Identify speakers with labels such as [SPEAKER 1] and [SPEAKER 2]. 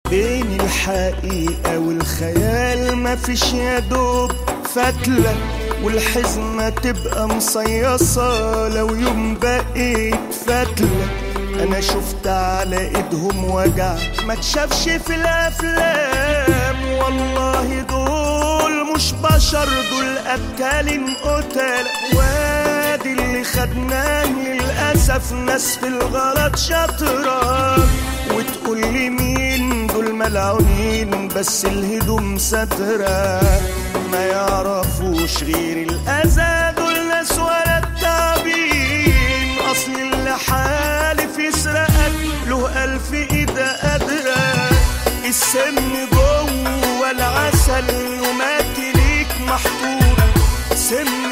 [SPEAKER 1] بين الحقيقة والخيال مفيش يا دوب فتلة والحزمة تبقى مصيصة لو يوم بقيت فتلة أنا شفت على إيدهم وجع ما تشافش في الأفلام والله دول مش بشر دول قتالين قتال وادي اللي خدناه للأسف ناس في الغلط شاطرة وتقول لي مين دول ملعونين بس الهدوم سترة ما يعرفوش غير الأذى دول ناس ولا التعبين أصل اللي حالف يسرقك له ألف إيدة قادرة السم جوه العسل ومات ليك محفورة سم